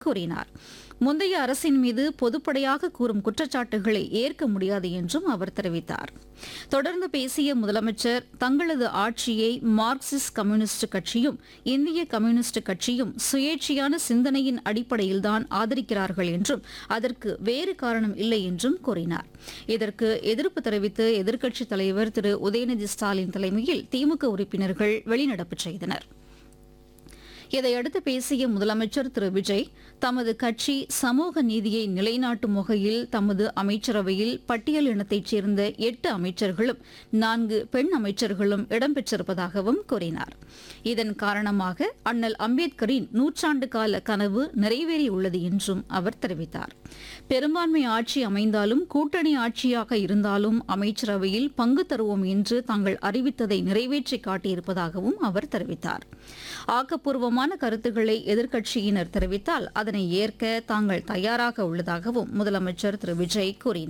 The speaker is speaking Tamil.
கூறினார் முந்தைய அரசின் மீது பொதுப்படையாக கூறும் குற்றச்சாட்டுகளை ஏற்க முடியாது என்றும் அவர் தெரிவித்தார் தொடர்ந்து பேசிய முதலமைச்சர் தங்களது ஆட்சியை மார்க்சிஸ்ட் கம்யூனிஸ்ட் கட்சியும் இந்திய கம்யூனிஸ்ட் கட்சியும் சுயேட்சையான சிந்தனையின் அடிப்படையில்தான் ஆதரிக்கிறார்கள் என்றும் அதற்கு வேறு காரணம் இல்லை என்றும் கூறினார் இதற்கு எதிர்ப்பு தெரிவித்து எதிர்க்கட்சித் தலைவர் திரு உதயநிதி ஸ்டாலின் தலைமையில் திமுக உறுப்பினர்கள் வெளிநடப்பு செய்தனர் இதையடுத்து பேசிய முதலமைச்சர் திரு விஜய் தமது கட்சி சமூக நீதியை நிலைநாட்டும் வகையில் தமது அமைச்சரவையில் பட்டியல் இனத்தைச் சேர்ந்த எட்டு அமைச்சர்களும் நான்கு பெண் அமைச்சர்களும் இடம்பெற்றிருப்பதாகவும் கூறினார் இதன் காரணமாக அண்ணல் அம்பேத்கரின் நூற்றாண்டு கால கனவு நிறைவேறியுள்ளது என்றும் அவர் தெரிவித்தார் பெரும்பான்மை ஆட்சி அமைந்தாலும் கூட்டணி ஆட்சியாக இருந்தாலும் அமைச்சரவையில் பங்கு தருவோம் என்று தாங்கள் அறிவித்ததை நிறைவேற்றி காட்டியிருப்பதாகவும் அவர் தெரிவித்தார் ஆக்கப்பூர்வமான கருத்துக்களை எதிர்க்கட்சியினர் தெரிவித்தால் அதனை ஏற்க தாங்கள் தயாராக உள்ளதாகவும் முதலமைச்சர் திரு விஜய் கூறினார்